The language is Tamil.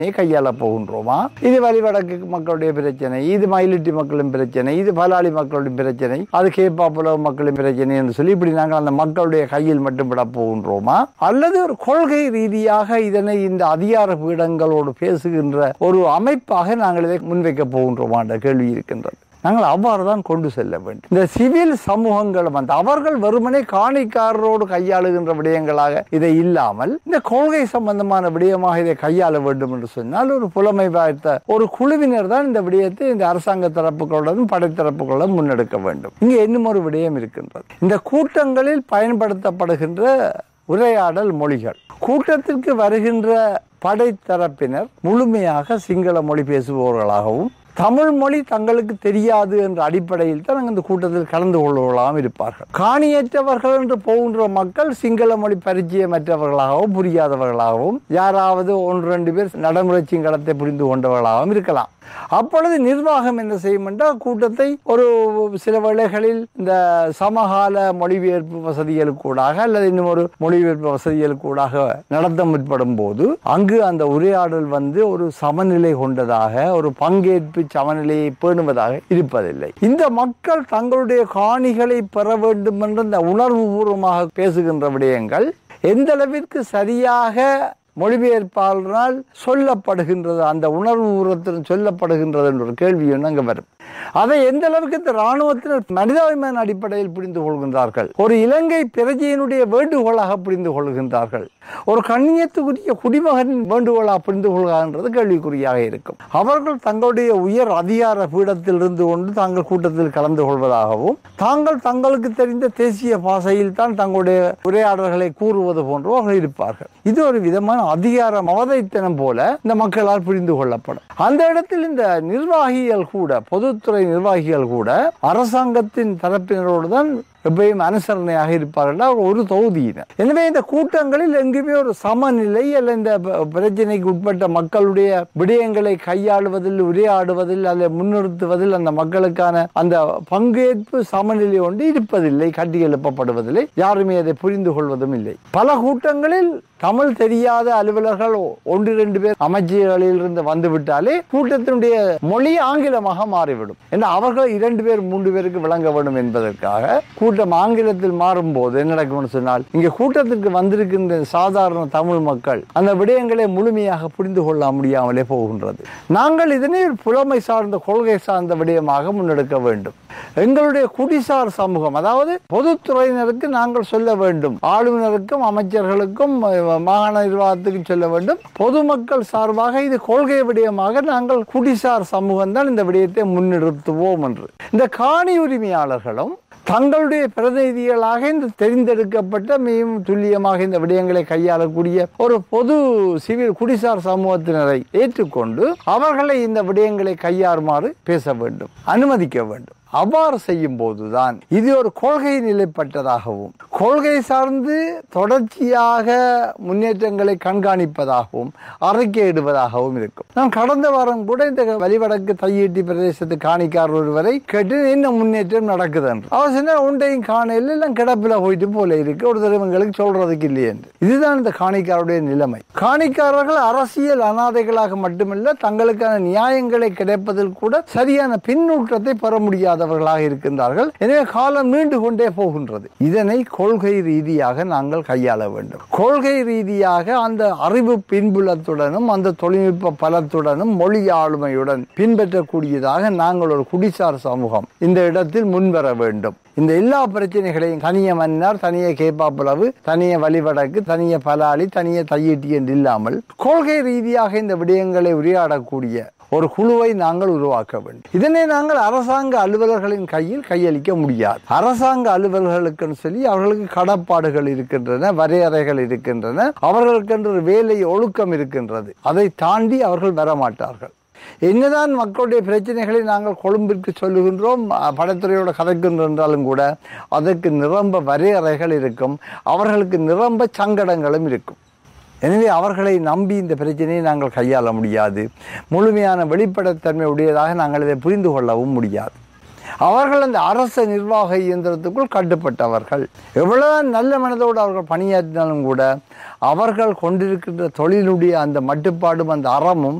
கையாள போகின்றோமா இது வழிவடக்கு மக்களுடைய பிரச்சனை இது மயிலிட்டி மக்களின் பிரச்சனை இது பலாளி மக்களுடைய பிரச்சனை அது கேப்பாப்புல மக்களின் பிரச்சனை என்று சொல்லி இப்படி நாங்கள் அந்த மக்களுடைய கையில் மட்டும் விட போகின்றோமா அல்லது ஒரு கொள்கை ரீதியாக இதனை இந்த அதிகார பீடங்களோடு பேசுகின்ற ஒரு அமைப்பாக நாங்கள் இதை முன்வைக்க போகின்றோமா என்ற கேள்வி இருக்கின்றது நாங்கள் அவ்வாறு தான் கொண்டு செல்ல வேண்டும் இந்த சிவில் சமூகங்கள் வந்து அவர்கள் வெறுமனே காணிக்காரரோடு கையாளுகின்ற விடயங்களாக இதை இல்லாமல் இந்த கொள்கை சம்பந்தமான விடயமாக இதை கையாள வேண்டும் என்று சொன்னால் ஒரு புலமை பார்த்த ஒரு குழுவினர் தான் இந்த விடயத்தை இந்த அரசாங்க தரப்புகளுடன் படைத்தரப்புகளுடன் முன்னெடுக்க வேண்டும் இங்கே இன்னும் ஒரு விடயம் இருக்கின்றது இந்த கூட்டங்களில் பயன்படுத்தப்படுகின்ற உரையாடல் மொழிகள் கூட்டத்திற்கு வருகின்ற படைத்தரப்பினர் முழுமையாக சிங்கள மொழி பேசுபவர்களாகவும் தமிழ் மொழி தங்களுக்கு தெரியாது என்ற அடிப்படையில் தான் அங்கு இந்த கூட்டத்தில் கலந்து கொள்வர்களாகவும் இருப்பார்கள் காணியற்றவர்கள் என்று போகின்ற மக்கள் சிங்கள மொழி பரிச்சயமற்றவர்களாகவும் புரியாதவர்களாகவும் யாராவது ஒன்று ரெண்டு பேர் நடைமுறை சிங்களத்தை புரிந்து கொண்டவர்களாகவும் இருக்கலாம் அப்பொழுது நிர்வாகம் என்ன செய்யும் என்றால் கூட்டத்தை ஒரு சில வேளைகளில் இந்த சமகால மொழிபெயர்ப்பு வசதிகளுக்கூடாக அல்லது இன்னும் ஒரு மொழிபெயர்ப்பு வசதிகளுக்கூடாக நடத்த முற்படும் போது அங்கு அந்த உரையாடல் வந்து ஒரு சமநிலை கொண்டதாக ஒரு பங்கேற்பு சமநிலையை பேணுவதாக இருப்பதில்லை இந்த மக்கள் தங்களுடைய காணிகளை பெற வேண்டும் என்ற இந்த உணர்வுபூர்வமாக பேசுகின்ற விடயங்கள் எந்த அளவிற்கு சரியாக மொழிபெயர்ப்பாளரால் சொல்லப்படுகின்றது அந்த உணர்வு உரத்தில் சொல்லப்படுகின்றது என்ற ஒரு கேள்வி ஒன்று அங்கே வரும் அதை எந்த அளவுக்கு இந்த இராணுவத்தினர் மனிதாபிமான அடிப்படையில் புரிந்து கொள்கின்றார்கள் ஒரு இலங்கை பிரஜையினுடைய வேண்டுகோளாக புரிந்து கொள்கின்றார்கள் ஒரு கண்ணியத்துக்குரிய குடிமகனின் வேண்டுகோளாக புரிந்து கொள்கிறான்றது கேள்விக்குறியாக இருக்கும் அவர்கள் தங்களுடைய உயர் அதிகார பீடத்தில் இருந்து கொண்டு தாங்கள் கூட்டத்தில் கலந்து கொள்வதாகவும் தாங்கள் தங்களுக்கு தெரிந்த தேசிய பாசையில் தான் தங்களுடைய உரையாடல்களை கூறுவது போன்றோ அவர்கள் இருப்பார்கள் இது ஒரு விதமான அதிகார மவதைத்தனம் போல இந்த மக்களால் புரிந்து கொள்ளப்படும் அந்த இடத்தில் இந்த நிர்வாகிகள் கூட பொதுத்துறை நிர்வாகிகள் கூட அரசாங்கத்தின் தரப்பினரோடு தான் எப்பயும் அனுசரணையாக இருப்பார்கள் ஒரு தொகுதியினர் எனவே இந்த கூட்டங்களில் எங்குமே ஒரு சமநிலை அல்ல இந்த ப- பிரச்சனைக்கு உட்பட்ட மக்களுடைய விடயங்களை கையாளுவதில் உரையாடுவதில் அல்ல முன்னிறுத்துவதில் அந்த மக்களுக்கான அந்த பங்கேற்பு சமநிலை ஒன்று இருப்பதில்லை கட்டி எழுப்பப்படுவதில்லை யாருமே அதை புரிந்து கொள்வதும் இல்லை பல கூட்டங்களில் தமிழ் தெரியாத அலுவலர்கள் ஒன்று ரெண்டு பேர் அமைச்சர்களில் இருந்து வந்துவிட்டாலே கூட்டத்தினுடைய மொழி ஆங்கிலமாக மாறிவிடும் ஏன்னா அவர்கள் இரண்டு பேர் மூன்று பேருக்கு விளங்க வேண்டும் என்பதற்காக கூட்டம் ஆங்கிலத்தில் மாறும்போது என்ன நடக்கும்னு சொன்னால் இங்க கூட்டத்திற்கு வந்திருக்கின்ற சாதாரண தமிழ் மக்கள் அந்த விடயங்களை முழுமையாக புரிந்து கொள்ள முடியாமலே போகின்றது நாங்கள் இதனை ஒரு புலமை சார்ந்த கொள்கை சார்ந்த விடயமாக முன்னெடுக்க வேண்டும் எங்களுடைய குடிசார் சமூகம் அதாவது பொதுத்துறையினருக்கு நாங்கள் சொல்ல வேண்டும் ஆளுநருக்கும் அமைச்சர்களுக்கும் அஹ், மாகாண நிர்வாகத்துக்கும் சொல்ல வேண்டும் பொதுமக்கள் சார்பாக இது கொள்கை விடயமாக நாங்கள் குடிசார் சமூகம் தான் இந்த விடயத்தை முன்னெடுத்துவோம் என்று இந்த காணி உரிமையாளர்களும் தங்களுடைய பிரதிநிதிகளாக இந்த தெரிந்தெடுக்கப்பட்ட மிகவும் துல்லியமாக இந்த விடயங்களை கையாளக்கூடிய ஒரு பொது சிவில் குடிசார் சமூகத்தினரை ஏற்றுக்கொண்டு அவர்களை இந்த விடயங்களை கையாறுமாறு பேச வேண்டும் அனுமதிக்க வேண்டும் அவ்வாறு செய்யும் போதுதான் இது ஒரு கொள்கை நிலைப்பட்டதாகவும் கொள்கை சார்ந்து தொடர்ச்சியாக முன்னேற்றங்களை கண்காணிப்பதாகவும் அறிக்கையிடுவதாகவும் இருக்கும் நான் கடந்த வாரம் கூட இந்த வலிவடக்கு தையீட்டி பிரதேசத்து காணிக்காரர் ஒருவரை கேட்டு என்ன முன்னேற்றம் நடக்குது என்று அவர் சொன்ன உண்டையும் காணையில் எல்லாம் கிடப்பில் போயிட்டு போல இருக்கு ஒரு தடவை எங்களுக்கு சொல்றதுக்கு இல்லை என்று இதுதான் இந்த காணிக்காருடைய நிலைமை காணிக்காரர்கள் அரசியல் அனாதைகளாக மட்டுமல்ல தங்களுக்கான நியாயங்களை கிடைப்பதில் கூட சரியான பின்னூட்டத்தை பெற முடியாதவர்களாக இருக்கின்றார்கள் எனவே காலம் நீண்டு கொண்டே போகின்றது இதனை கொள்கை ரீதியாக நாங்கள் கையாள வேண்டும் கொள்கை ரீதியாக அந்த அறிவு பின்புலத்துடனும் அந்த தொழில்நுட்ப பலத்துடனும் மொழி ஆளுமையுடன் பின்பற்றக்கூடியதாக நாங்கள் ஒரு குடிசார் சமூகம் இந்த இடத்தில் முன்வர வேண்டும் இந்த எல்லா பிரச்சனைகளையும் தனிய மன்னார் தனிய கேப்பாப்புலவு தனிய வழிவடக்கு தனிய பலாளி தனிய தையீட்டி என்று இல்லாமல் கொள்கை ரீதியாக இந்த விடயங்களை உரையாடக்கூடிய ஒரு குழுவை நாங்கள் உருவாக்க வேண்டும் இதனை நாங்கள் அரசாங்க அலுவலர்களின் கையில் கையளிக்க முடியாது அரசாங்க அலுவலர்களுக்குன்னு சொல்லி அவர்களுக்கு கடப்பாடுகள் இருக்கின்றன வரையறைகள் இருக்கின்றன அவர்களுக்கென்று ஒரு வேலை ஒழுக்கம் இருக்கின்றது அதை தாண்டி அவர்கள் வரமாட்டார்கள் என்னதான் மக்களுடைய பிரச்சனைகளை நாங்கள் கொழும்பிற்கு சொல்லுகின்றோம் அஹ், படைத்துறையோட கதைக்கின்றோம் என்றாலும் கூட அதற்கு நிரம்ப வரையறைகள் இருக்கும் அவர்களுக்கு நிரம்ப சங்கடங்களும் இருக்கும் எனவே அவர்களை நம்பி இந்த பிரச்சனையை நாங்கள் கையாள முடியாது முழுமையான வெளிப்படைத்தன்மை உடையதாக நாங்கள் இதை புரிந்து கொள்ளவும் முடியாது அவர்கள் அந்த அரச நிர்வாக இயந்திரத்துக்குள் கட்டுப்பட்டவர்கள் எவ்வளவுதான் நல்ல மனதோடு அவர்கள் பணியாற்றினாலும் கூட அவர்கள் கொண்டிருக்கின்ற தொழிலுடைய அந்த மட்டுப்பாடும் அந்த அறமும்